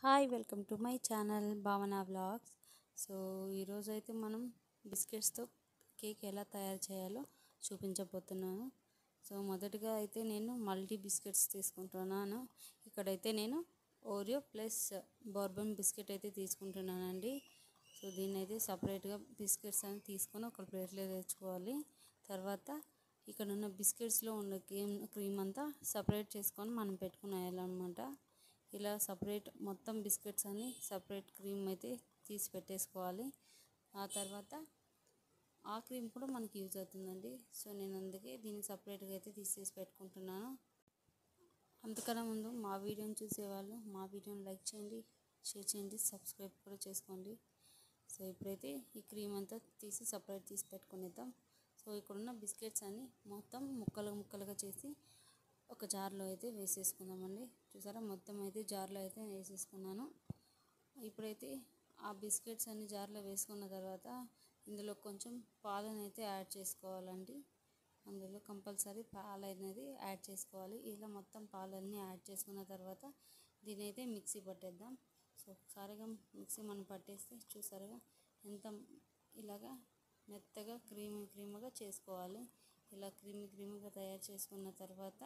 hi welcome to my channel Bhavana vlogs so ఈరోజు అయితే మనం బిస్కెట్స్తో కేక్ ఎలా తయారు చేయాలో చూపించబోతున్నాను సో మొదటగా అయితే నేను మల్టీ బిస్కెట్స్ తీసుకుంటున్నాను ఇక్కడైతే నేను ఓరియో ప్లస్ బోర్బన్ బిస్కెట్ అయితే తీసుకుంటున్నానండి సో దీన్ని అయితే సపరేట్గా బిస్కెట్స్ అని తీసుకొని ఒక ప్లేట్లో తెచ్చుకోవాలి తర్వాత ఇక్కడ ఉన్న బిస్కెట్స్లో ఉన్న క్రీమ్ క్రీమ్ అంతా సపరేట్ చేసుకొని మనం పెట్టుకునేయాలన్నమాట ఇలా సపరేట్ మొత్తం బిస్కెట్స్ అన్ని సపరేట్ క్రీమ్ అయితే తీసి పెట్టేసుకోవాలి ఆ తర్వాత ఆ క్రీమ్ కూడా మనకి యూజ్ అవుతుందండి సో నేను అందుకే దీన్ని సపరేట్గా అయితే తీసేసి పెట్టుకుంటున్నాను అంతకన్నా ముందు మా వీడియోని చూసేవాళ్ళు మా వీడియోని లైక్ చేయండి షేర్ చేయండి సబ్స్క్రైబ్ కూడా చేసుకోండి సో ఇప్పుడైతే ఈ క్రీమ్ అంతా తీసి సపరేట్ తీసి పెట్టుకునేద్దాం సో ఇక్కడున్న బిస్కెట్స్ అన్ని మొత్తం ముక్కలు ముక్కలుగా చేసి ఒక జార్లో అయితే వేసేసుకుందామండి చూసారా మొత్తం అయితే జార్లో అయితే వేసేసుకున్నాను ఇప్పుడైతే ఆ బిస్కెట్స్ అన్ని జార్లో వేసుకున్న తర్వాత ఇందులో కొంచెం పాలను అయితే యాడ్ చేసుకోవాలండి అందులో కంపల్సరీ పాలు అనేది యాడ్ చేసుకోవాలి ఇలా మొత్తం పాలన్నీ యాడ్ చేసుకున్న తర్వాత దీని అయితే మిక్సీ పట్టేద్దాం సో ఒకసారిగా మిక్సీ మనం పట్టేస్తే చూసారుగా ఎంత ఇలాగా మెత్తగా క్రీమీ క్రీమ్గా చేసుకోవాలి ఇలా క్రీమీ క్రీమ్గా తయారు చేసుకున్న తర్వాత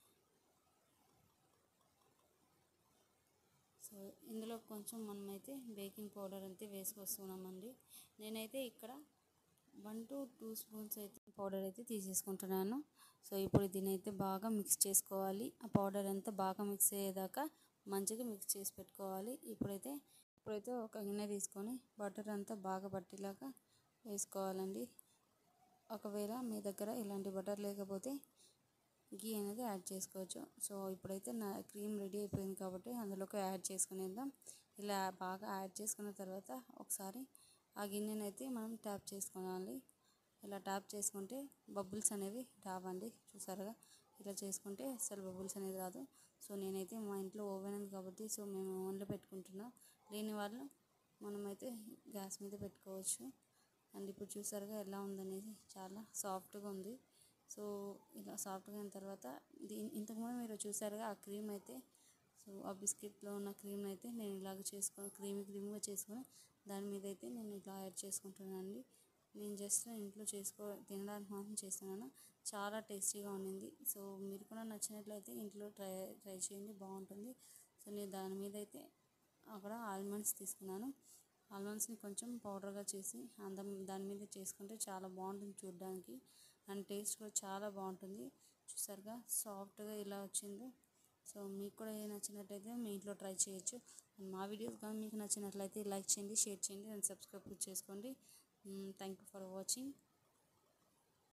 సో ఇందులో కొంచెం మనమైతే బేకింగ్ పౌడర్ అయితే వేసుకొస్తున్నామండి నేనైతే ఇక్కడ వన్ టు టూ స్పూన్స్ అయితే పౌడర్ అయితే తీసేసుకుంటున్నాను సో ఇప్పుడు దీని అయితే బాగా మిక్స్ చేసుకోవాలి ఆ పౌడర్ అంతా బాగా మిక్స్ అయ్యేదాకా మంచిగా మిక్స్ చేసి పెట్టుకోవాలి ఇప్పుడైతే ఇప్పుడైతే ఒక గిన్నె తీసుకొని బటర్ అంతా బాగా పట్టేలాగా వేసుకోవాలండి ఒకవేళ మీ దగ్గర ఇలాంటి బటర్ లేకపోతే గీ అనేది యాడ్ చేసుకోవచ్చు సో ఇప్పుడైతే నా క్రీమ్ రెడీ అయిపోయింది కాబట్టి అందులోకి యాడ్ చేసుకునేద్దాం ఇలా బాగా యాడ్ చేసుకున్న తర్వాత ఒకసారి ఆ గిన్నెని అయితే మనం ట్యాప్ చేసుకోవాలి ఇలా ట్యాప్ చేసుకుంటే బబుల్స్ అనేవి రావండి చూసారుగా ఇలా చేసుకుంటే అసలు బబుల్స్ అనేది రాదు సో నేనైతే మా ఇంట్లో ఓవెన్ ఉంది కాబట్టి సో మేము ఓవెన్లో పెట్టుకుంటున్నాం లేని వాళ్ళు మనమైతే గ్యాస్ మీద పెట్టుకోవచ్చు అండ్ ఇప్పుడు చూసారుగా ఎలా ఉందనేది చాలా సాఫ్ట్గా ఉంది సో ఇలా సాఫ్ట్గా అయిన తర్వాత దీని ఇంతకుముందు మీరు చూసారుగా ఆ క్రీమ్ అయితే సో ఆ బిస్కెట్లో ఉన్న క్రీమ్ అయితే నేను ఇలాగ చేసుకొని క్రీమీ క్రీమ్గా చేసుకొని దాని మీద అయితే నేను ఇలా యాడ్ చేసుకుంటున్నాను అండి నేను జస్ట్ ఇంట్లో చేసుకో తినడానికి మాత్రం చేస్తున్నాను చాలా టేస్టీగా ఉండింది సో మీరు కూడా నచ్చినట్లయితే ఇంట్లో ట్రై ట్రై చేయండి బాగుంటుంది సో నేను దాని మీద అయితే అక్కడ ఆల్మండ్స్ తీసుకున్నాను ఆల్మండ్స్ని కొంచెం పౌడర్గా చేసి అందం దాని మీద చేసుకుంటే చాలా బాగుంటుంది చూడడానికి అండ్ టేస్ట్ కూడా చాలా బాగుంటుంది చూసారుగా సాఫ్ట్గా ఇలా వచ్చిందో సో మీకు కూడా ఏ నచ్చినట్లయితే మీ ఇంట్లో ట్రై చేయొచ్చు అండ్ మా వీడియోస్ కానీ మీకు నచ్చినట్లయితే లైక్ చేయండి షేర్ చేయండి అండ్ సబ్స్క్రైబ్ చేసుకోండి థ్యాంక్ యూ ఫర్ వాచింగ్